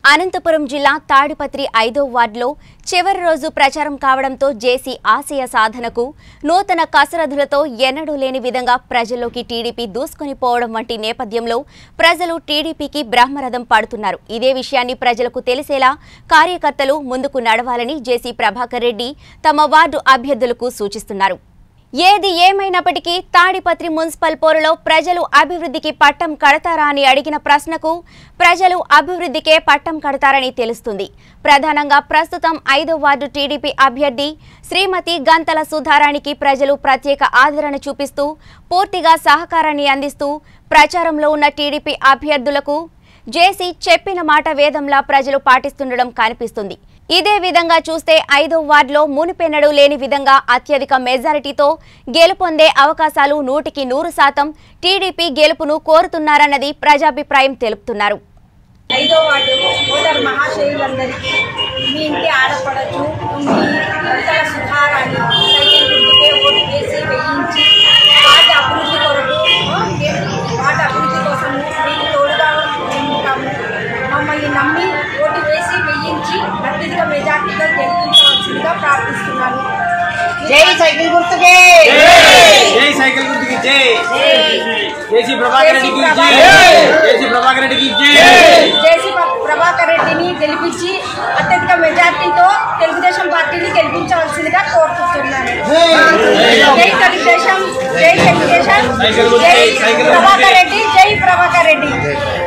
అనంతపురం జిల్లా తాడిపత్రి ఐదో వార్డులో చివరి రోజు ప్రచారం కావడంతో జేసీ ఆశయ సాధనకు నూతన కసరథులతో ఎన్నడూ లేని విధంగా ప్రజల్లోకి టీడీపీ దూసుకొని పోవడం వంటి నేపథ్యంలో ప్రజలు టీడీపీకి బ్రహ్మరథం పడుతున్నారు ఇదే విషయాన్ని ప్రజలకు తెలిసేలా కార్యకర్తలు ముందుకు నడవాలని జేసీ ప్రభాకర్ రెడ్డి తమ వార్డు అభ్యర్థులకు సూచిస్తున్నారు ఏది ఏమైనప్పటికీ తాడిపత్రి మున్సిపల్ పోరులో ప్రజలు అభివృద్ధికి పట్టం కడతారా అని అడిగిన ప్రశ్నకు ప్రజలు అభివృద్ధికే పట్టం కడతారని తెలుస్తుంది ప్రధానంగా ప్రస్తుతం ఐదో వార్డు టీడీపీ అభ్యర్థి శ్రీమతి గంతల సుధారానికి ప్రజలు ప్రత్యేక ఆదరణ చూపిస్తూ పూర్తిగా సహకారాన్ని అందిస్తూ ప్రచారంలో ఉన్న టీడీపీ అభ్యర్థులకు జేసీ చెప్పిన మాట వేదంలా ప్రజలు పాటిస్తుండడం కనిపిస్తుంది ఇదే విధంగా చూస్తే ఐదో వార్డులో మునిపెన్నడూ లేని విధంగా అత్యధిక మెజారిటీతో గెలుపొందే అవకాశాలు నూటికి నూరు శాతం టీడీపీ గెలుపును కోరుతున్నారన్నది ప్రజాభిప్రాయం తెలుపుతున్నారు ఐదో వార్డు ఓటర్ మహాశయులందరికీ మీ ఇంటి ఆడపడచ్చు మీ గంటల సుధారాన్ని సైకిల్ గుర్తుకే ఓటు వేసి వేయించి వాటి అభివృద్ధి కొరకు ఆ, వాటి అభివృద్ధి కోసం మీకు తోడుగా ఉంటాము మమ్మల్ని నమ్మి ఓటు వేసి వేయించి అత్యధిక మెజార్టీగా గెలిపించవలసిందిగా ప్రార్థిస్తున్నాను జై సైకిల్ గుర్తుకే జై సైకిల్ గుర్తుకి జై జేసీ ప్రభాకర్ రెడ్డికి జై జేసీ ప్రభాకర్ రెడ్డికి జై జేసీ ప్రభాకర్ రెడ్డిని గెలిపించి అత్యధిక మెజార్టీతో తెలుగుదేశం పార్టీని గెలిపించవలసిందిగా కోరుకుంటున్నాను జై తెలుగుదేశం జై తెలుగుదేశం సైకిల్ గుర్తు, జై సైకిల్ గుర్తు. ప్రభాకర్ రెడ్డి జై ప్రభాకర్ రెడ్డి